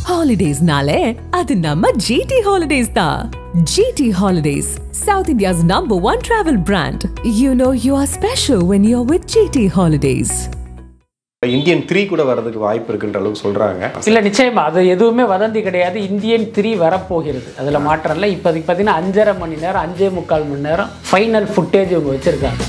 ஹாலிடேஸ்னாலே அது நம்ம ஜிடி ஹாலிடேஸ் தான் GT holidays South India's number one travel brand you know you are special when you are with GT holidays Indian three கூட வர்றதுக்கு வாய்ப்பு இருக்குன்ற அளவுக்கு சொல்றாங்க இல்லை நிச்சயமா அது எதுவுமே வதந்தி கிடையாது இந்தியன் த்ரீ வரப்போகிறது அதில் மாற்றம் இல்லை இப்போதைக்கு பார்த்தீங்கன்னா அஞ்சரை மணி நேரம் அஞ்சே முக்கால் மணி நேரம் ஃபைனல் ஃபுட்டேஜ் இவங்க வச்சுருக்காங்க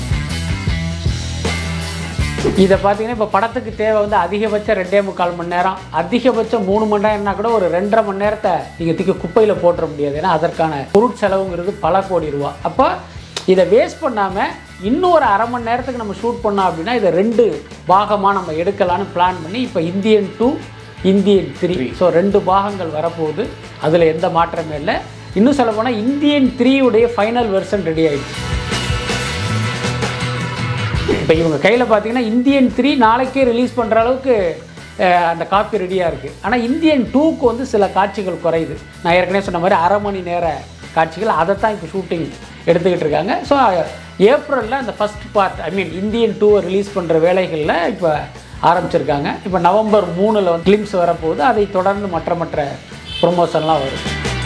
இதை பார்த்தீங்கன்னா இப்போ படத்துக்கு தேவை வந்து அதிகபட்சம் ரெண்டே முக்கால் மணி நேரம் அதிகபட்சம் மூணு மணி நேரம்னா கூட ஒரு ரெண்டரை மணி நேரத்தை நீங்கள் தூக்கி குப்பையில் போட்டுற முடியாது ஏன்னா அதற்கான பொருட்செலவுங்கிறது பல கோடி ரூபா அப்போ இதை வேஸ்ட் பண்ணாமல் இன்னும் ஒரு அரை மணி நேரத்துக்கு நம்ம ஷூட் பண்ணோம் அப்படின்னா இதை ரெண்டு பாகமாக நம்ம எடுக்கலான்னு பிளான் பண்ணி இப்போ Indian two Indian three so ரெண்டு பாகங்கள் வரப்போகுது அதில் எந்த மாற்றமே இல்லை இன்னும் சொல்ல போனால் இந்தியன் த்ரீயுடைய ஃபைனல் வெர்ஷன் ரெடி ஆயிடுச்சு இப்போ இவங்க கையில் பார்த்தீங்கன்னா இந்தியன் த்ரீ நாளைக்கே ரிலீஸ் பண்ணுற அளவுக்கு அஹ், அந்த காப்பி ரெடியாக இருக்குது ஆனால் இந்தியன் டூக்கு வந்து சில காட்சிகள் குறையுது நான் ஏற்கனவே சொன்ன மாதிரி அரை மணி நேர காட்சிகள் அதை தான் இப்போ ஷூட்டிங் எடுத்துக்கிட்டு இருக்காங்க ஸோ ஏப்ரலில் அந்த first part I mean Indian டூவை ரிலீஸ் பண்ணுற வேலைகளில் இப்போ ஆரம்பிச்சிருக்காங்க இப்போ நவம்பர் மூணில் வந்து கிளிம்ஸ் வரப்போகுது அதை தொடர்ந்து மற்ற மற்ற ப்ரொமோஷன்லாம் வரும்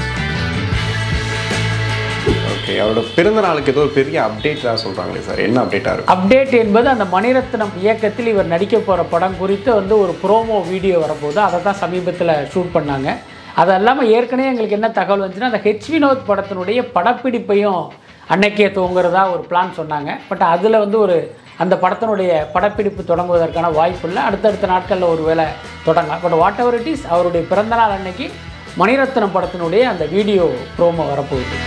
ஓகே அவரோட பிறந்த நாளுக்கு ஏதோ ஒரு பெரிய அப்டேட் தான் சொல்றாங்களே சார் என்ன அப்டேட்டா இருக்கும் அப்டேட் என்பது அந்த மணிரத்னம் இயக்கத்தில் இவர் நடிக்க போகிற படம் குறித்து வந்து ஒரு ப்ரோமோ வீடியோ வரப்போகுது அதை தான் சமீபத்தில் ஷூட் பண்ணாங்க அது இல்லாமல் ஏற்கனவே எங்களுக்கு என்ன தகவல் வந்துச்சுன்னா அந்த ஹெச் வினோத் படத்தினுடைய படப்பிடிப்பையும் அன்னைக்கே துவங்குறதா ஒரு பிளான் சொன்னாங்க பட் அதில் வந்து ஒரு அந்த படத்தினுடைய படப்பிடிப்பு தொடங்குவதற்கான வாய்ப்பு இல்லை அடுத்தடுத்த நாட்களில் ஒரு வேளை தொடங்கலாம் but whatever it is அவருடைய பிறந்தநாள் அன்னைக்கு மணிரத்னம் படத்தினுடைய அந்த வீடியோ ப்ரோமோ வரப்போகுது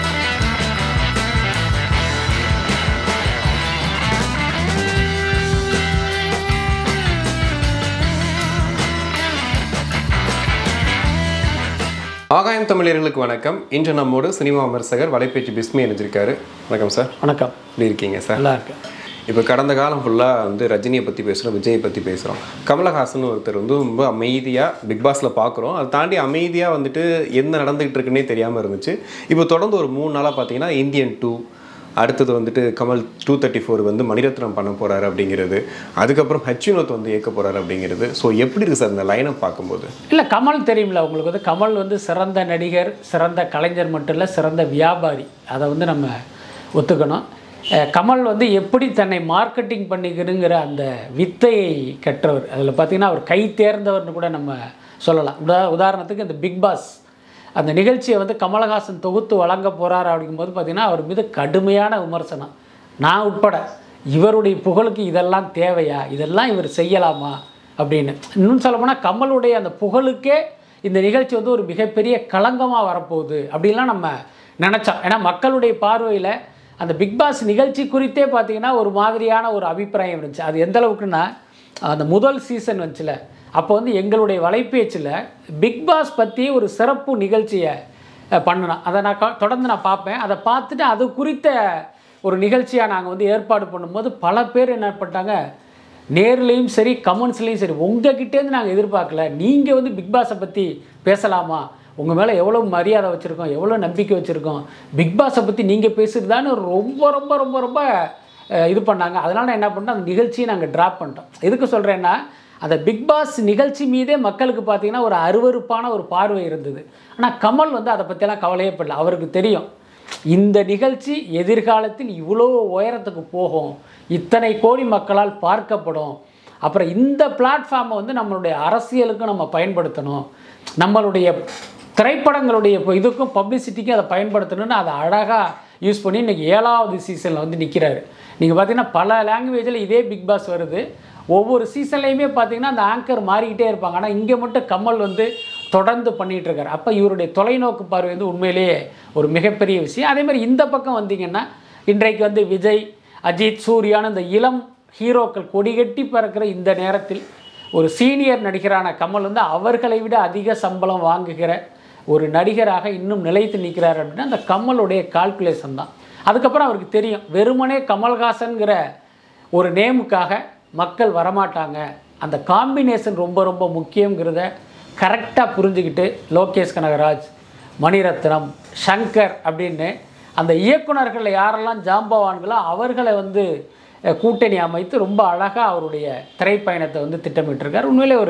ஆகாயம் தமிழர்களுக்கு வணக்கம் இன்று நம்மோடு சினிமா விமர்சகர் வலைப்பேச்சு பிஸ்மி இணைஞ்சிருக்காரு வணக்கம் சார் வணக்கம் எப்படி இருக்கீங்க சார் நல்லா இருக்கு இப்போ கடந்த காலம் ஃபுல்லாக வந்து ரஜினியை பற்றி பேசுகிறோம் விஜயை பற்றி பேசுகிறோம் கமலஹாசன் ஒருத்தர் வந்து ரொம்ப அமைதியாக பிக் பாஸில் பார்க்குறோம் அதை தாண்டி அமைதியாக வந்துட்டு என்ன நடந்துகிட்டு இருக்குன்னே தெரியாமல் இருந்துச்சு இப்போ தொடர்ந்து ஒரு மூணு நாளாக பார்த்தீங்கன்னா இந்தியன் டூ அடுத்தது வந்துட்டு கமல் டூ தேர்ட்டி ஃபோர் வந்து மணிரத்னம் பண்ண போகிறாரு அப்படிங்கிறது அதுக்கப்புறம் ஹச் வினோத் வந்து இயக்க போகிறாரு அப்படிங்கிறது ஸோ எப்படி இருக்குது சார் இந்த லைனை பார்க்கும்போது இல்லை கமல் தெரியும்ல உங்களுக்கு வந்து கமல் வந்து சிறந்த நடிகர் சிறந்த கலைஞர் மட்டும் இல்லை சிறந்த வியாபாரி அதை வந்து நம்ம ஒத்துக்கணும் அஹ் கமல் வந்து எப்படி தன்னை மார்க்கெட்டிங் பண்ணிக்கணுங்கிற அந்த வித்தையை கற்றவர் அதில் பார்த்தீங்கன்னா அவர் கை தேர்ந்தவர்னு கூட நம்ம சொல்லலாம் உதா உதாரணத்துக்கு இந்த பிக் பாஸ் அந்த நிகழ்ச்சியை வந்து கமலஹாசன் தொகுத்து வழங்க போகிறார் அப்படிங்கும்போது பார்த்தீங்கன்னா அவர் மீது கடுமையான விமர்சனம் நான் உட்பட இவருடைய புகழுக்கு இதெல்லாம் தேவையா இதெல்லாம் இவர் செய்யலாமா அப்படின்னு இன்னும் சொல்லப்போனால் கமலுடைய அந்த புகழுக்கே இந்த நிகழ்ச்சி வந்து ஒரு மிகப்பெரிய களங்கமாக வரப்போகுது அப்படின்லாம் நம்ம நினச்சோம் ஏன்னா மக்களுடைய பார்வையில் அந்த பிக் பாஸ் நிகழ்ச்சி குறித்தே பார்த்தீங்கன்னா ஒரு மாதிரியான ஒரு அபிப்பிராயம் இருந்துச்சு அது எந்த அளவுக்குன்னா அந்த முதல் சீசன் வந்துச்சுல அப்போ வந்து எங்களுடைய வலைபேச்சில் பிக் பாஸ் பற்றி ஒரு சிறப்பு நிகழ்ச்சியை அஹ், பண்ணினோம் அதை நான் க- தொடர்ந்து நான் பார்ப்பேன் அதை பார்த்துட்டு அது குறித்த ஒரு நிகழ்ச்சியாக நாங்கள் வந்து ஏற்பாடு பண்ணும்போது பல பேர் என்ன பண்ணிட்டாங்க நேர்லேயும் சரி கமெண்ட்ஸ்லேயும் சரி உங்ககிட்டேருந்து நாங்கள் எதிர்பார்க்கல நீங்கள் வந்து பிக் பாஸை பற்றி பேசலாமா உங்கள் மேலே எவ்வளோ மரியாதை வச்சுருக்கோம் எவ்வளோ நம்பிக்கை வச்சுருக்கோம் பிக் பாஸை பற்றி நீங்கள் பேசுகிறதான்னு ரொம்ப ரொம்ப ரொம்ப ரொம்ப அஹ், இது பண்ணாங்க அதனால் நான் என்ன பண்ணோம் அந்த நிகழ்ச்சியை நாங்கள் ட்ராப் பண்ணிட்டோம் எதுக்கு சொல்கிறேன்னா அந்த பிக் பாஸ் நிகழ்ச்சி மீதே மக்களுக்கு பார்த்தீங்கன்னா ஒரு அருவருப்பான ஒரு பார்வை இருந்தது ஆனால் கமல் வந்து அதை பற்றியெல்லாம் கவலையே படல அவருக்கு தெரியும் இந்த நிகழ்ச்சி எதிர்காலத்தில் இவ்வளோ உயரத்துக்கு போகும் இத்தனை கோடி மக்களால் பார்க்கப்படும் அப்புறம் இந்த பிளாட்ஃபார்மை வந்து நம்மளுடைய அரசியலுக்கும் நம்ம பயன்படுத்தணும் நம்மளுடைய திரைப்படங்களுடைய இப்போ இதுக்கும் பப்ளிசிட்டிக்கும் அதை பயன்படுத்தணும்னு அதை அழகாக யூஸ் பண்ணி இன்றைக்கி ஏழாவது சீசனில் வந்து நிற்கிறாரு நீங்கள் பார்த்தீங்கன்னா பல லாங்குவேஜில் இதே பிக் பாஸ் வருது ஒவ்வொரு சீசன்லேயுமே பார்த்தீங்கன்னா அந்த ஆங்கர் மாறிக்கிட்டே இருப்பாங்க ஆனால் இங்கே மட்டும் கமல் வந்து தொடர்ந்து பண்ணிகிட்டு இருக்காரு அப்போ இவருடைய தொலைநோக்கு பார்வை வந்து உண்மையிலேயே ஒரு மிகப்பெரிய விஷயம் அதே மாதிரி இந்த பக்கம் வந்தீங்கன்னா இன்றைக்கு வந்து விஜய் அஜித் சூர்யான்னு இந்த இளம் ஹீரோக்கள் கொடிகட்டி பறக்கிற இந்த நேரத்தில் ஒரு சீனியர் நடிகரான கமல் வந்து அவர்களை விட அதிக சம்பளம் வாங்குகிற ஒரு நடிகராக இன்னும் நிலைத்து நிற்கிறார் அப்படின்னா அந்த கமலுடைய கால்குலேஷன் தான் அதுக்கப்புறம் அவருக்கு தெரியும் வெறுமனே கமல்ஹாசன்கிற ஒரு நேமுக்காக மக்கள் வரமாட்டாங்க அந்த காம்பினேஷன் ரொம்ப ரொம்ப முக்கியங்கிறத கரெக்டாக புரிஞ்சுக்கிட்டு லோகேஷ் கனகராஜ் மணிரத்னம் சங்கர் அப்படின்னு அந்த இயக்குனர்கள் யாரெல்லாம் ஜாம்பவான்களோ அவர்களை வந்து அஹ், கூட்டணி அமைத்து ரொம்ப அழகாக அவருடைய திரைப்பயணத்தை வந்து திட்டமிட்டிருக்கார் உண்மையிலே ஒரு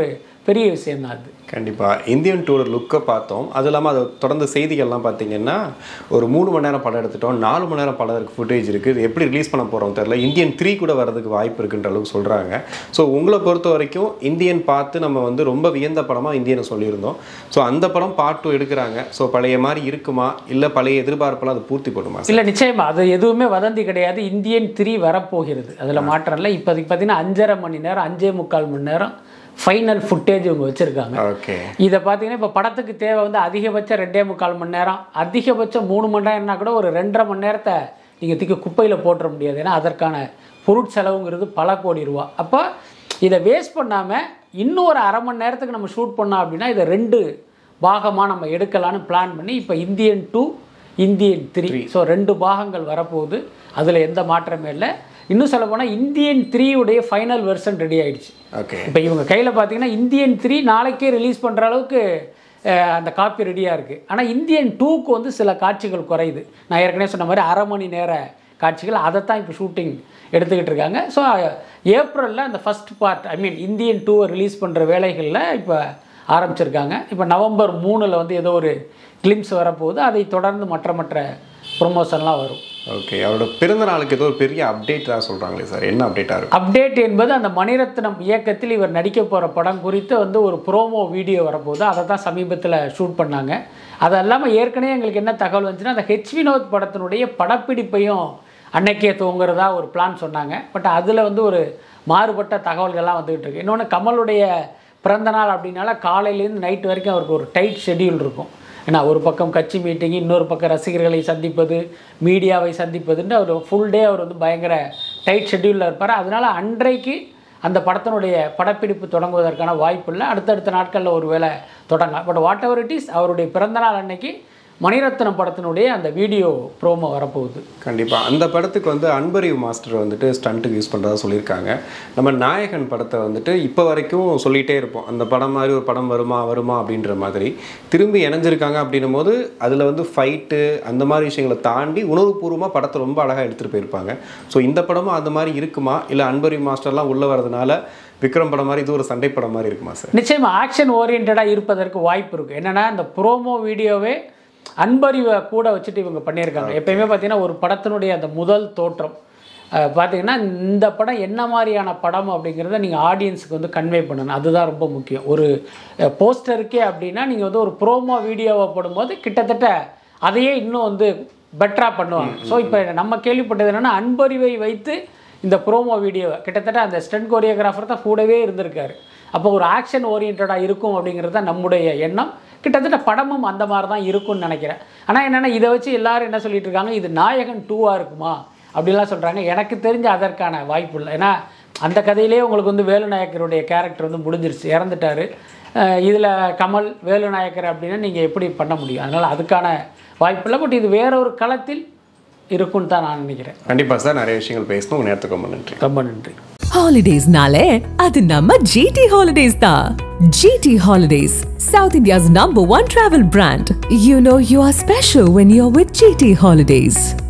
பெரிய விஷயம் தான் அது கண்டிப்பாக இந்தியன் டூர் லுக்கை பார்த்தோம் அது இல்லாமல் அது தொடர்ந்து செய்திகள்லாம் பார்த்தீங்கன்னா ஒரு மூணு மணி நேரம் படம் எடுத்துட்டோம் நாலு மணி நேரம் படம் இருக்கு ஃபுட்டேஜ் இருக்குது இது எப்படி ரிலீஸ் பண்ண போகிறோம் தெரில இந்தியன் த்ரீ கூட வரதுக்கு வாய்ப்பு இருக்குன்ற அளவுக்கு சொல்கிறாங்க ஸோ உங்களை பொறுத்த வரைக்கும் இந்தியன் பார்த்து நம்ம வந்து ரொம்ப வியந்த படமாக இந்தியனை சொல்லியிருந்தோம் ஸோ அந்த படம் பார்ட் டூ எடுக்கிறாங்க ஸோ பழைய மாதிரி இருக்குமா இல்லை பழைய எதிர்பார்ப்பெல்லாம் அது பூர்த்தி பண்ணுமா இல்லை நிச்சயமா அது எதுவுமே வதந்தி கிடையாது இந்தியன் த்ரீ வரப்போகிறது அதில் மாற்றம் இல்லை இப்போதைக்கு பார்த்தீங்கன்னா அஞ்சரை மணி நேரம் அஞ்சே முக்கால் மணி நேரம் ஃபைனல் ஃபுட்டேஜ் இவங்க வச்சுருக்காங்க ஓகே இதை பார்த்தீங்கன்னா இப்போ படத்துக்கு தேவை வந்து அதிகபட்சம் ரெண்டே முக்கால் மணி நேரம் அதிகபட்சம் மூணு மணி நேரம்னா கூட ஒரு ரெண்டரை மணி நேரத்தை நீங்கள் தூக்கி குப்பையில் போட்டுற முடியாது ஏன்னா அதற்கான பொருட்செலவுங்கிறது பல கோடி ரூபா அப்போ இதை வேஸ்ட் பண்ணாமல் இன்னும் ஒரு அரை மணி நேரத்துக்கு நம்ம ஷூட் பண்ணோம் அப்படின்னா இதை ரெண்டு பாகமாக நம்ம எடுக்கலான்னு பிளான் பண்ணி இப்போ Indian two Indian three so ரெண்டு பாகங்கள் வரப்போகுது அதில் எந்த மாற்றமே இல்லை இன்னும் சொல்ல போனால் இந்தியன் த்ரீயுடைய ஃபைனல் வெர்ஷன் ரெடி ஆயிடுச்சு ஓகே இப்போ இவங்க கையில் பார்த்தீங்கன்னா இந்தியன் த்ரீ நாளைக்கே ரிலீஸ் பண்ணுற அளவுக்கு அஹ், அந்த காப்பி ரெடியாக இருக்குது ஆனால் இந்தியன் டூக்கு வந்து சில காட்சிகள் குறையுது நான் ஏற்கனவே சொன்ன மாதிரி அரை மணி நேர காட்சிகள் அதை தான் இப்போ ஷூட்டிங் எடுத்துக்கிட்டு இருக்காங்க ஸோ ஏப்ரலில் அந்த first part I mean Indian டூவை ரிலீஸ் பண்ணுற வேலைகளில் இப்போ ஆரம்பிச்சிருக்காங்க இப்போ நவம்பர் மூணில் வந்து ஏதோ ஒரு கிளிம்ஸ் வரப்போகுது அதை தொடர்ந்து மற்ற மற்ற ப்ரொமோஷன்லாம் வரும் ஓகே அவரோட பிறந்த நாளுக்கு ஏதோ ஒரு பெரிய அப்டேட் தான் சொல்கிறாங்களே சார் என்ன அப்டேட்டாக இருக்கும் அப்டேட் என்பது அந்த மணிரத்னம் இயக்கத்தில் இவர் நடிக்க போகிற படம் குறித்து வந்து ஒரு ப்ரோமோ வீடியோ வரப்போகுது அதை தான் சமீபத்தில் ஷூட் பண்ணாங்க அது இல்லாமல் ஏற்கனவே எங்களுக்கு என்ன தகவல் வந்துச்சுன்னா அந்த ஹெச் வினோத் படத்தினுடைய படப்பிடிப்பையும் அன்னைக்கே துவங்குறதா ஒரு பிளான் சொன்னாங்க பட் அதில் வந்து ஒரு மாறுபட்ட தகவல்கள்லாம் வந்துகிட்டு இருக்கு இன்னொன்று கமலுடைய பிறந்த நாள் அப்படின்னால காலையிலேருந்து நைட் வரைக்கும் அவருக்கு ஒரு டைட் ஷெட்யூல் இருக்கும் ஏன்னா ஒரு பக்கம் கட்சி மீட்டிங் இன்னொரு பக்கம் ரசிகர்களை சந்திப்பது மீடியாவை சந்திப்பதுன்னு அவர் ஃபுல் டே அவர் வந்து பயங்கர டைட் ஷெட்யூலில் இருப்பார் அதனால் அன்றைக்கு அந்த படத்தினுடைய படப்பிடிப்பு தொடங்குவதற்கான வாய்ப்பு இல்லை அடுத்தடுத்த நாட்களில் ஒரு வேளை தொடங்கலாம் but whatever it is அவருடைய பிறந்தநாள் அன்னைக்கு மணிரத்னம் படத்தினுடைய அந்த வீடியோ ப்ரோமோ வரப்போகுது கண்டிப்பாக அந்த படத்துக்கு வந்து அன்பறிவு மாஸ்டர் வந்துட்டு ஸ்டண்ட்டுக்கு யூஸ் பண்ணுறதா சொல்லியிருக்காங்க நம்ம நாயகன் படத்தை வந்துட்டு இப்போ வரைக்கும் சொல்லிகிட்டே இருப்போம் அந்த படம் மாதிரி ஒரு படம் வருமா வருமா அப்படின்ற மாதிரி திரும்பி இணைஞ்சிருக்காங்க அப்படின்னும் போது அதில் வந்து ஃபைட்டு அந்த மாதிரி விஷயங்களை தாண்டி உணர்வுபூர்வமாக படத்தை ரொம்ப அழகாக எடுத்துகிட்டு போயிருப்பாங்க ஸோ இந்த படமும் அந்த மாதிரி இருக்குமா இல்லை அன்பறிவு மாஸ்டர்லாம் உள்ளே வரதுனால விக்ரம் படம் மாதிரி இது ஒரு சண்டை படம் மாதிரி இருக்குமா சார் நிச்சயமாக ஆக்ஷன் ஓரியன்டாக இருப்பதற்கு வாய்ப்பு இருக்குது என்னென்னா இந்த ப்ரோமோ வீடியோவே அன்பறிவை கூட வச்சுட்டு இவங்க பண்ணியிருக்காங்க எப்பயுமே பார்த்தீங்கன்னா ஒரு படத்தினுடைய அந்த முதல் தோற்றம் அஹ், பார்த்தீங்கன்னா இந்த படம் என்ன மாதிரியான படம் அப்படிங்கிறத நீங்கள் ஆடியன்ஸுக்கு வந்து கன்வே பண்ணணும் அதுதான் ரொம்ப முக்கியம் ஒரு போஸ்டருக்கே அப்படின்னா நீங்கள் வந்து ஒரு ப்ரோமோ வீடியோவை போடும்போது கிட்டத்தட்ட அதையே இன்னும் வந்து பெட்டராக பண்ணுவாங்க ஸோ இப்போ நம்ம கேள்விப்பட்டது என்னென்னா அன்பறிவை வைத்து இந்த ப்ரோமோ வீடியோவை கிட்டத்தட்ட அந்த ஸ்டண்ட் கோரியோகிராஃபர் தான் கூடவே இருந்திருக்காரு அப்போ ஒரு ஆக்ஷன் ஓரியன்டாக இருக்கும் அப்படிங்கிறது தான் நம்முடைய எண்ணம் கிட்டத்தட்ட படமும் அந்த மாதிரி தான் இருக்கும்னு நினைக்கிறேன் ஆனால் என்னென்னா இதை வச்சு எல்லாரும் என்ன சொல்லிட்டு இருக்காங்க இது நாயகன் டூவாக இருக்குமா அப்படிலாம் சொல்கிறாங்க எனக்கு தெரிஞ்ச அதற்கான வாய்ப்பு இல்லை ஏன்னா அந்த கதையிலே உங்களுக்கு வந்து வேலுநாயக்கருடைய கேரக்டர் வந்து முடிஞ்சிருச்சு இறந்துட்டாரு இதில் கமல் வேலுநாயக்கர் அப்படின்னா நீங்கள் எப்படி பண்ண முடியும் அதனால் அதுக்கான வாய்ப்பு இல்லை பட் இது வேற ஒரு களத்தில் இருக்குன்னு தான் நான் நினைக்கிறேன் கண்டிப்பாக சார் நிறைய விஷயங்கள் பேசணும் உங்கள் நேரத்துக்கு ரொம்ப நன்றி ரொம்ப நன்றி ஹாலிடேஸ்னாலே அது நம்ம ஜிடி ஹாலிடேஸ் தான் GT holidays South India's number one travel brand you know you are special when you are with GT holidays